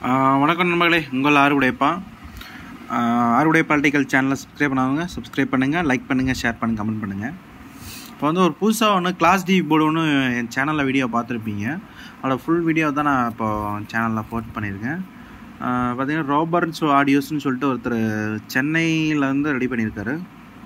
ஆஹ் வணக்கம் நண்பர்களே உங்கள் ஆறுடையப்பா ஆறுடைய பாலிட்டிக்கல் சேனலை சப்ஸ்கிரைப் பண்ணாதவங்க சப்ஸ்கிரைப் பண்ணுங்கள் லைக் பண்ணுங்கள் ஷேர் பண்ணுங்கள் கமெண்ட் பண்ணுங்கள் இப்போ வந்து ஒரு புதுசாக ஒன்று கிளாஸ் டி போர்டு ஒன்று என் சேனலில் வீடியோ பார்த்துருப்பீங்க அதோட ஃபுல் வீடியோ தான் நான் இப்போ சேனலில் போஸ்ட் பண்ணியிருக்கேன் ஆஹ் பார்த்தீங்கன்னா ராபர்ட்ஸ் ஆடியோஸ்னு சொல்லிட்டு ஒருத்தர் சென்னையிலேருந்து ரெடி பண்ணியிருக்காரு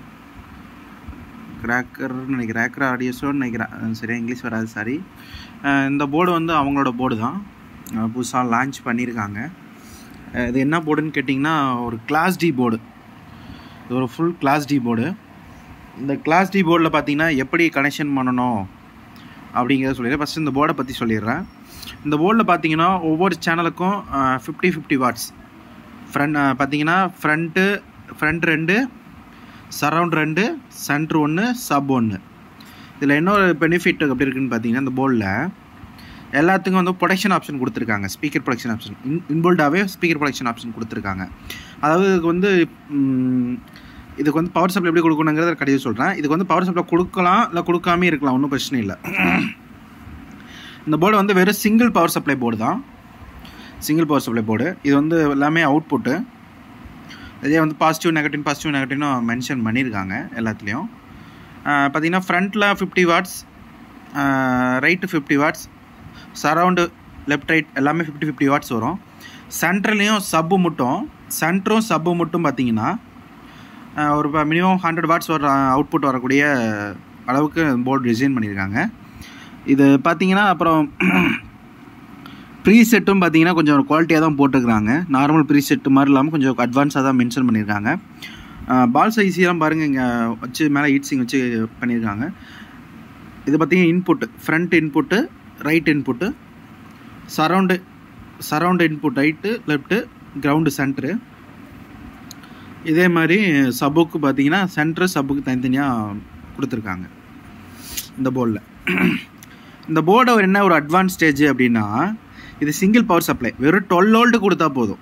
கிராக்கர்னு நினைக்கிறேன் கிராக்கர் ஆடியோஸோன்னு நினைக்கிறேன் சரியா இங்கிலீஷ் வராது சாரி இந்த போர்டு வந்து அவங்களோட போர்டு தான் புதுசாக லான்ச் பண்ணியிருக்காங்க அஹ் இது என்ன போர்டுன்னு கேட்டிங்கன்னா ஒரு கிளாஸ் டி போர்டு இது ஒரு ஃபுல் கிளாஸ் டி போர்டு இந்த கிளாஸ் டி போர்டில் பார்த்தீங்கன்னா எப்படி கனெக்ஷன் பண்ணணும் அப்படிங்கிறத சொல்லிடுறேன் ஃபஸ்ட்டு இந்த போர்டை பற்றி சொல்லிடுறேன் இந்த போர்டில் பார்த்தீங்கன்னா ஒவ்வொரு சேனலுக்கும் ஃபிஃப்டி ஃபிஃப்டி வாட்ஸ் ஃப்ரண்ட் பார்த்தீங்கன்னா ஃப்ரண்ட்டு ஃப்ரண்ட் ரெண்டு சரவுண்ட் ரெண்டு சென்ட்ரு ஒன்று சப் ஒன்று இதில் இன்னொரு பெனிஃபிட் எப்படி இருக்குன்னு பார்த்தீங்கன்னா இந்த போர்டில் எல்லாத்துக்கும் வந்து ப்ரொடக்ஷன் ஆப்ஷன் கொடுத்துருக்காங்க ஸ்பீக்கர் ப்ரொடக்ஷன் ஆப்ஷன் இன் இன்பில்டாகவே ஸ்பீக்கர் ப்ரொடக்ஷன் ஆப்ஷன் கொடுத்துருக்காங்க அதாவது இதுக்கு வந்து ம், இதுக்கு வந்து பவர் சப்ளை எப்படி கொடுக்கணுங்கிறத கடைசி சொல்கிறேன் இதுக்கு வந்து பவர் சப்ளை கொடுக்கலாம் இல்லை கொடுக்காமே இருக்கலாம் ஒன்றும் பிரச்சனை இல்லை இந்த போர்டு வந்து வெறும் சிங்கிள் பவர் சப்ளை போர்டு தான் சிங்கிள் பவர் சப்ளை போர்டு இது வந்து எல்லாமே அவுட்புட்டு இதே வந்து பாசிட்டிவ் நெகட்டிவ் பாசிட்டிவ் நெகட்டிவ்னு மென்ஷன் பண்ணியிருக்காங்க எல்லாத்துலேயும் பார்த்தீங்கன்னா ஃப்ரண்ட்டில் fifty watts right fifty watts surround left right எல்லாமே ஃபிஃப்டி ஃபிஃப்டி வாட்ஸ் வரும் சென்ட்ரலையும் சப்பு மட்டும் சென்டரும் சப்பு மட்டும் பார்த்தீங்கன்னா ஆஹ் ஒரு மினிமம் ஹண்ட்ரட் வாட்ஸ் வர அவுட்புட் வரக்கூடிய அளவுக்கு போர்டு டிசைன் பண்ணியிருக்காங்க இது பார்த்தீங்கன்னா அப்புறம் ப்ரீ செட்டும் பார்த்தீங்கன்னா கொஞ்சம் குவாலிட்டியாக தான் போட்டுருக்குறாங்க நார்மல் ப்ரீ செட்டு மாதிரி இல்லாமல் கொஞ்சம் அட்வான்ஸாக தான் மென்ஷன் பண்ணியிருக்காங்க பால் சைஸெல்லாம் பாருங்கள் இங்கே வச்சு மேலே ஹீட்ஸிங் வச்சு பண்ணியிருக்காங்க இது பார்த்தீங்கன்னா input front input right input surround surround input right left ground centre இதே மாதிரி சப்புக்கு பார்த்தீங்கன்னா சென்ட்ரு சப்புக்கு தனித்தனியாக கொடுத்துருக்காங்க இந்த போர்டில் இந்த போர்டை ஒரு என்ன ஒரு அட்வான்ஸ் ஸ்டேஜ் அப்படின்னா இது சிங்கிள் பவர் சப்ளை வெறும் டுவெல் ஓல்டு கொடுத்தா போதும்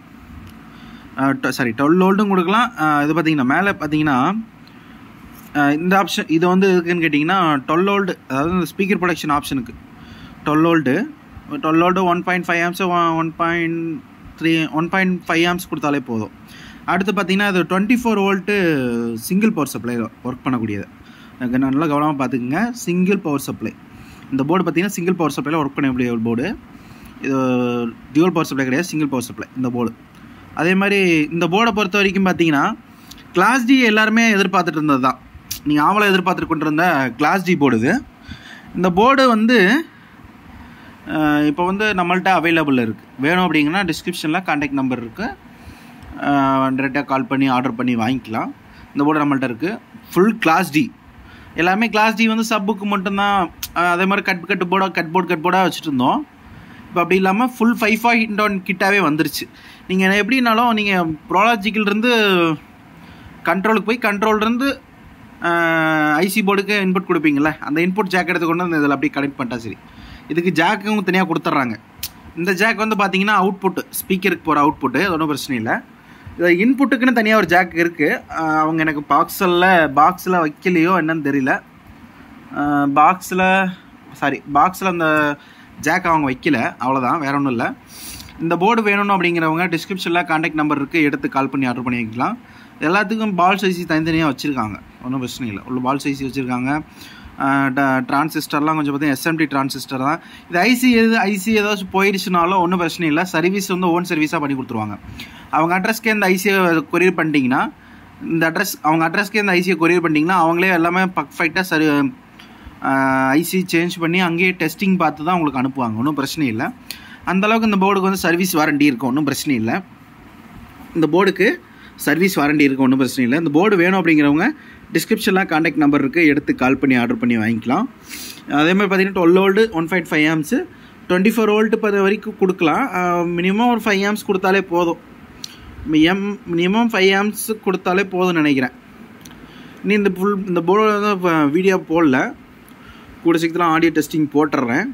சாரி டுவெல் ஓல்டும் கொடுக்கலாம் அஹ் இது பார்த்தீங்கன்னா மேலே பார்த்தீங்கன்னா அஹ் இந்த ஆப்ஷன் இது வந்து எதுக்குன்னு கேட்டிங்கன்னா டுவெல் ஓல்டு அதாவது இந்த ஸ்பீக்கர் ப்ரொடக்ஷன் ஆப்ஷனுக்கு twelve volt twelve volt one point five amps one point three one point five amps கொடுத்தாலே போதும் அடுத்து பார்த்தீங்கன்னா அது twenty four volt single power supply work பண்ணக்கூடியது எனக்கு நல்லா கவனமாக பார்த்துக்குங்க சிங்கிள் பவர் சப்ளை இந்த போர்டு பார்த்தீங்கன்னா சிங்கிள் பவர் சப்ளைல ஒர்க் பண்ணக்கூடிய ஒரு போர்டு இது டியூவல் பவர் சப்ளை கிடையாது சிங்கிள் பவர் சப்ளை இந்த போர்டு அதே மாதிரி இந்த போர்டை பொறுத்த வரைக்கும் பார்த்தீங்கன்னா கிளாஸ் டி எல்லாருமே எதிர்பார்த்துட்டு இருந்தது தான் நீங்கள் ஆவலை எதிர்பார்த்துட்டு கொண்டு இருந்த கிளாஸ் டி போர்டு இது இந்த போர்டு வந்து இப்போ வந்து நம்மள்ட்ட அவைலபிள் இருக்குது வேணும் அப்படிங்கன்னா டிஸ்கிரிப்ஷனில் கான்டாக்ட் நம்பர் இருக்குது டேரெக்டாக கால் பண்ணி ஆர்டர் பண்ணி வாங்கிக்கலாம் இந்த போர்டு நம்மள்ட்ட இருக்குது ஃபுல் கிளாஸ் டி எல்லாமே கிளாஸ் டி வந்து சப்புக்கு மட்டும்தான் அஹ் அதே மாதிரி கட் கட் போர்டாக கட் போர்டு கட் போர்டாக வச்சுட்டு இருந்தோம் இப்போ அப்படி இல்லாமல் ஃபுல் ஃபைவ் ஃபைவ் ஹிண்ட் ஒன் கிட்டாவே வந்துருச்சு நீங்கள் எப்படினாலும் நீங்கள் ப்ரோலாஜிக்கிலிருந்து கண்ட்ரோலுக்கு போய் கண்ட்ரோல்லேருந்து ஐசி போர்டுக்கு இன்புட் கொடுப்பீங்கள்ல அந்த இன்புட் ஜாக் எடுத்து கொண்டு வந்து இதில் அப்படியே கனெக்ட் பண்ணிட்டா சரி இதுக்கு ஜாக்கும் தனியாக கொடுத்துட்றாங்க இந்த ஜாக் வந்து பார்த்தீங்கன்னா அவுட்புட்டு ஸ்பீக்கருக்கு போகிற அவுட்புட்டு அது ஒன்றும் பிரச்சனை இல்லை இது இன்புட்டுக்குன்னு தனியாக ஒரு ஜாக் இருக்குது அவங்க எனக்கு பாக்ஸில் பாக்ஸில் வைக்கலையோ என்னன்னு தெரியல பாக்ஸில் சாரி பாக்ஸில் அந்த ஜாக் அவங்க வைக்கல அவ்வளோதான் வேற ஒன்றும் இல்லை இந்த போர்டு வேணும்னு அப்படிங்கிறவங்க டிஸ்கிரிப்ஷனில் கான்டாக்ட் நம்பர் இருக்குது எடுத்து கால் பண்ணி ஆர்டர் பண்ணி வைக்கலாம் எல்லாத்துக்கும் பால் சைஸி தனித்தனியாக வச்சுருக்காங்க ஒன்றும் பிரச்சனை இல்லை உள்ள பால் சைஸி வச்சுருக்காங்க டிரான்சிஸ்டர்லாம் கொஞ்சம் பார்த்தீங்கன்னா எஸ்எம்டி டிரான்சிஸ்டர் தான் இது ஐசி எது ஐசி ஏதாச்சும் போயிடுச்சுனாலும் ஒன்றும் பிரச்சனை இல்லை சர்வீஸ் வந்து ஓன் சர்வீஸாக பண்ணி கொடுத்துருவாங்க அவங்க அட்ரஸ்க்கே இந்த ஐசியை கொரியர் பண்ணிட்டீங்கன்னா இந்த அட்ரஸ் அவங்க அட்ரஸ்க்கே இந்த ஐசியை கொரியர் பண்ணிட்டீங்கன்னா அவங்களே எல்லாமே பர்ஃபெக்டாக சரி ஐசி சேஞ்ச் பண்ணி அங்கேயே டெஸ்டிங் பார்த்து தான் உங்களுக்கு அனுப்புவாங்க ஒன்றும் பிரச்சனை இல்லை அந்தளவுக்கு இந்த போர்டுக்கு வந்து சர்வீஸ் வாரண்டி இருக்கும் ஒன்றும் பிரச்சனை இல்லை இந்த போர்டுக்கு சர்வீஸ் வாரண்டி இருக்கும் ஒன்றும் பிரச்சனை இல்லை இந்த போர்டு வேணும் அப்படிங்கிறவங்க டிஸ்கிரிப்ஷனில் கான்டாக்ட் நம்பர் இருக்குது எடுத்து கால் பண்ணி ஆர்டர் பண்ணி வாங்கிக்கலாம் அதே மாதிரி பார்த்தீங்கன்னா twelve volt one point five amps twenty four volt பது வரைக்கும் கொடுக்கலாம் மினிமம் ஒரு ஃபைவ் ஆம்ஸ் கொடுத்தாலே போதும் எம் மினிமம் ஃபைவ் ஆம்ஸ் கொடுத்தாலே போதும்னு நினைக்கிறேன் நீ இந்த ஃபுல் இந்த போர்டு வந்து வீடியோ போடல கூட சீக்கிரம் ஆடியோ டெஸ்டிங் போட்டுடுறேன்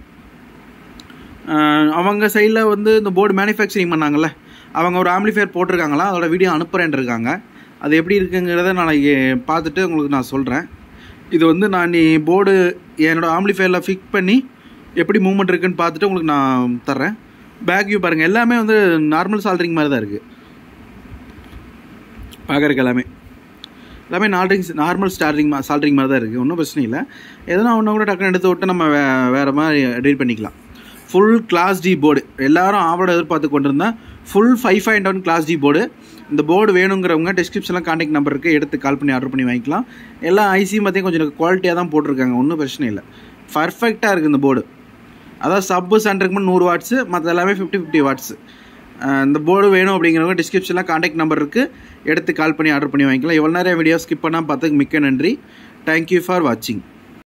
அஹ் அவங்க சைடில் வந்து இந்த போர்டு மேனுஃபேக்சரிங் பண்ணாங்கல்ல அவங்க ஒரு ஆம்ப்ளிஃபையர் போட்டிருக்காங்களா அதோட வீடியோ அனுப்புகிறேன் இருக்காங்க அது எப்படி இருக்குங்கிறத நாளைக்கு பார்த்துட்டு உங்களுக்கு நான் சொல்கிறேன் இது வந்து நான் நீ போர்டு என்னோடய ஆம்ப்ளிஃபையரில் ஃபிக் பண்ணி எப்படி மூவ்மெண்ட் இருக்குன்னு பார்த்துட்டு உங்களுக்கு நான் தர்றேன் பேக் வியூ பாருங்கள் எல்லாமே வந்து நார்மல் சால்ட்ரிங் மாதிரி தான் இருக்குது பார்க்குறக்கு எல்லாமே எல்லாமே நால்ட்ரிங் நார்மல் ஸ்டார்டிங் சால்ட்ரிங் மாதிரி தான் இருக்குது ஒன்றும் பிரச்சனை இல்லை எதனா ஒன்று கூட டக்குன்னு எடுத்து விட்டு நம்ம வே வேறு மாதிரி எடிட் பண்ணிக்கலாம் ஃபுல் கிளாஸ் டி போர்டு எல்லாரும் ஆவட எதிர்பார்த்து கொண்டிருந்தேன் full five five one class D board இந்த போர்டு வேணுங்கிறவங்க டிஸ்கிரிப்ஷனில் காண்டாக்ட் நம்பர் இருக்குது எடுத்து கால் பண்ணி ஆர்டர் பண்ணி வாங்கிக்கலாம் எல்லா ஐசியும் பார்த்தீங்கன்னா கொஞ்சம் குவாலிட்டியாக தான் போட்டிருக்காங்க ஒன்றும் பிரச்சனை இல்லை பர்ஃபெக்டாக இருக்குது இந்த போர்டு அதாவது சப்பு சென்டருக்கு நூறு வாட்ஸு மற்ற எல்லாமே ஃபிஃப்டி ஃபிஃப்டி வாட்ஸு இந்த போர்டு வேணும் அப்படிங்கிறவங்க டிஸ்கிரிப்ஷனில் காண்டாக்ட் நம்பர் இருக்குது எடுத்து கால் பண்ணி ஆர்டர் பண்ணி வாங்கிக்கலாம் எவ்வளோ நேரம் வீடியோ ஸ்கிப் பண்ணால் பார்த்ததுக்கு மிக்க நன்றி தேங்க்யூ ஃபார் வாட்சிங்